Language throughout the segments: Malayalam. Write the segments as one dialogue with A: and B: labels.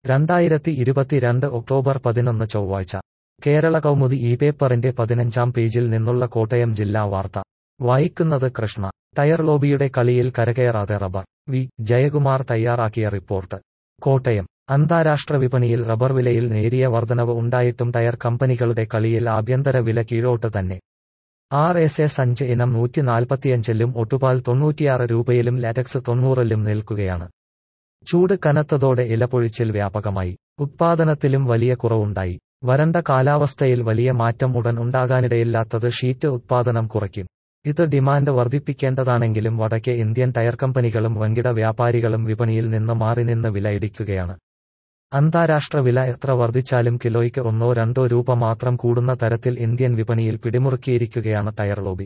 A: രണ്ടായിരത്തി ഇരുപത്തിരണ്ട് ഒക്ടോബർ പതിനൊന്ന് ചൊവ്വാഴ്ച കേരള കൗമുദി ഈ പേപ്പറിന്റെ പതിനഞ്ചാം പേജിൽ നിന്നുള്ള കോട്ടയം ജില്ലാ വാർത്ത വായിക്കുന്നത് കൃഷ്ണ ടയർ ലോബിയുടെ കളിയിൽ കരകയറാതെ റബ്ബർ വി ജയകുമാർ തയ്യാറാക്കിയ റിപ്പോർട്ട് കോട്ടയം അന്താരാഷ്ട്ര വിപണിയിൽ റബ്ബർ വിലയിൽ നേരിയ വർധനവ് ഉണ്ടായിട്ടും ടയർ കമ്പനികളുടെ കളിയിൽ ആഭ്യന്തര വില കീഴോട്ട് തന്നെ ആർ എസ് എസ് അഞ്ച് ഇനം നൂറ്റി നാൽപ്പത്തിയഞ്ചിലും ഒട്ടുപാൽ തൊണ്ണൂറ്റിയാറ് രൂപയിലും ലാറ്റക്സ് തൊണ്ണൂറിലും നിൽക്കുകയാണ് ചൂട് കനത്തതോടെ ഇലപൊഴിച്ചിൽ വ്യാപകമായി ഉത്പാദനത്തിലും വലിയ കുറവുണ്ടായി വരണ്ട കാലാവസ്ഥയിൽ വലിയ മാറ്റം ഉടൻ ഉണ്ടാകാനിടയില്ലാത്തത് ഷീറ്റ് ഉത്പാദനം കുറയ്ക്കും ഇത് ഡിമാൻഡ് വർദ്ധിപ്പിക്കേണ്ടതാണെങ്കിലും വടക്കേ ഇന്ത്യൻ ടയർ കമ്പനികളും വൻകിട വ്യാപാരികളും വിപണിയിൽ നിന്ന് മാറി നിന്ന് വില ഇടിക്കുകയാണ് അന്താരാഷ്ട്ര വില എത്ര വർദ്ധിച്ചാലും കിലോയ്ക്ക് ഒന്നോ രണ്ടോ രൂപ മാത്രം കൂടുന്ന തരത്തിൽ ഇന്ത്യൻ വിപണിയിൽ പിടിമുറുക്കിയിരിക്കുകയാണ് tyre lobby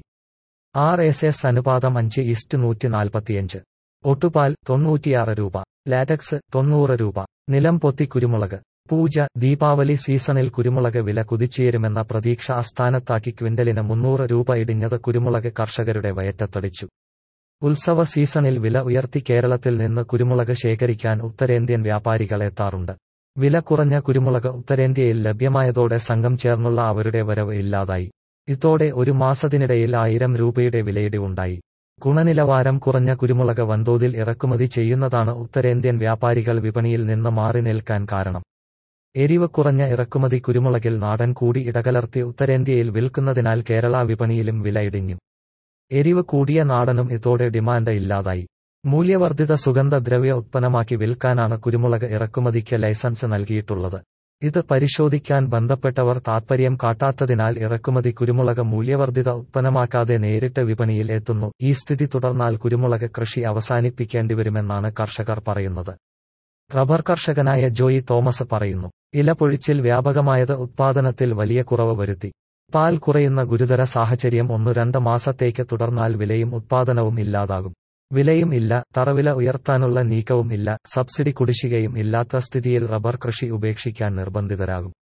A: R S S അനുപാതം അഞ്ച് ഈസ്റ്റ് നൂറ്റി നാൽപ്പത്തിയഞ്ച് ഒട്ടുപാൽ തൊണ്ണൂറ്റിയാറ് രൂപ ലാറ്റക്സ് തൊണ്ണൂറ് രൂപ നിലം പൊത്തി കുരുമുളക് പൂജ ദീപാവലി സീസണിൽ കുരുമുളക് വില കുതിച്ചുയരുമെന്ന പ്രതീക്ഷ അസ്ഥാനത്താക്കി ക്വിന്റലിന് മുന്നൂറ് രൂപ ഇടിഞ്ഞത് കുരുമുളക് കർഷകരുടെ വയറ്റത്തടിച്ചു ഉത്സവ സീസണിൽ വില ഉയർത്തി കേരളത്തിൽ നിന്ന് കുരുമുളക് ശേഖരിക്കാൻ ഉത്തരേന്ത്യൻ വ്യാപാരികൾ എത്താറുണ്ട് വില കുറഞ്ഞ കുരുമുളക് ഉത്തരേന്ത്യയിൽ ലഭ്യമായതോടെ സംഘം ചേർന്നുള്ള അവരുടെ വരവ് ഇല്ലാതായി ഇതോടെ ഒരു മാസത്തിനിടയിൽ ആയിരം രൂപയുടെ വിലയിടിവുണ്ടായി ഗുണനിലവാരം കുറഞ്ഞ കുരുമുളക് വൻതോതിൽ ഇറക്കുമതി ചെയ്യുന്നതാണ് ഉത്തരേന്ത്യൻ വ്യാപാരികൾ വിപണിയിൽ നിന്ന് മാറി നിൽക്കാൻ കാരണം എരിവ് കുറഞ്ഞ ഇറക്കുമതി കുരുമുളകിൽ നാടൻ കൂടി ഇടകലർത്തി ഉത്തരേന്ത്യയിൽ വിൽക്കുന്നതിനാൽ കേരള വിപണിയിലും വില ഇടിഞ്ഞു എരിവ് കൂടിയ നാടനും ഇതോടെ ഡിമാൻഡ് ഇല്ലാതായി മൂല്യവർദ്ധിത സുഗന്ധദ്രവ്യ ഉത്പന്നമാക്കി വിൽക്കാനാണ് കുരുമുളക് ഇറക്കുമതിക്ക് ലൈസൻസ് നൽകിയിട്ടുള്ളത് ഇത് പരിശോധിക്കാൻ ബന്ധപ്പെട്ടവർ താൽപര്യം കാട്ടാത്തതിനാൽ ഇറക്കുമതി കുരുമുളക് മൂല്യവർദ്ധിത ഉത്പന്നമാക്കാതെ നേരിട്ട് വിപണിയിൽ എത്തുന്നു ഈ സ്ഥിതി തുടർന്നാൽ കുരുമുളക് കൃഷി അവസാനിപ്പിക്കേണ്ടിവരുമെന്നാണ് കർഷകർ പറയുന്നത് റബ്ബർ കർഷകനായ ജോയി തോമസ് പറയുന്നു ഇലപൊഴിച്ചിൽ വ്യാപകമായത് ഉത്പാദനത്തിൽ വലിയ കുറവ് വരുത്തി പാൽ കുറയുന്ന ഗുരുതര സാഹചര്യം ഒന്നു രണ്ട് മാസത്തേക്ക് തുടർന്നാൽ വിലയും ഉത്പാദനവും ഇല്ലാതാകും വിലയും ഇല്ല തറവില ഉയർത്താനുള്ള നീക്കവും ഇല്ല സബ്സിഡി കുടിശ്ശികയും ഇല്ലാത്ത സ്ഥിതിയിൽ റബ്ബർ കൃഷി ഉപേക്ഷിക്കാൻ നിർബന്ധിതരാകും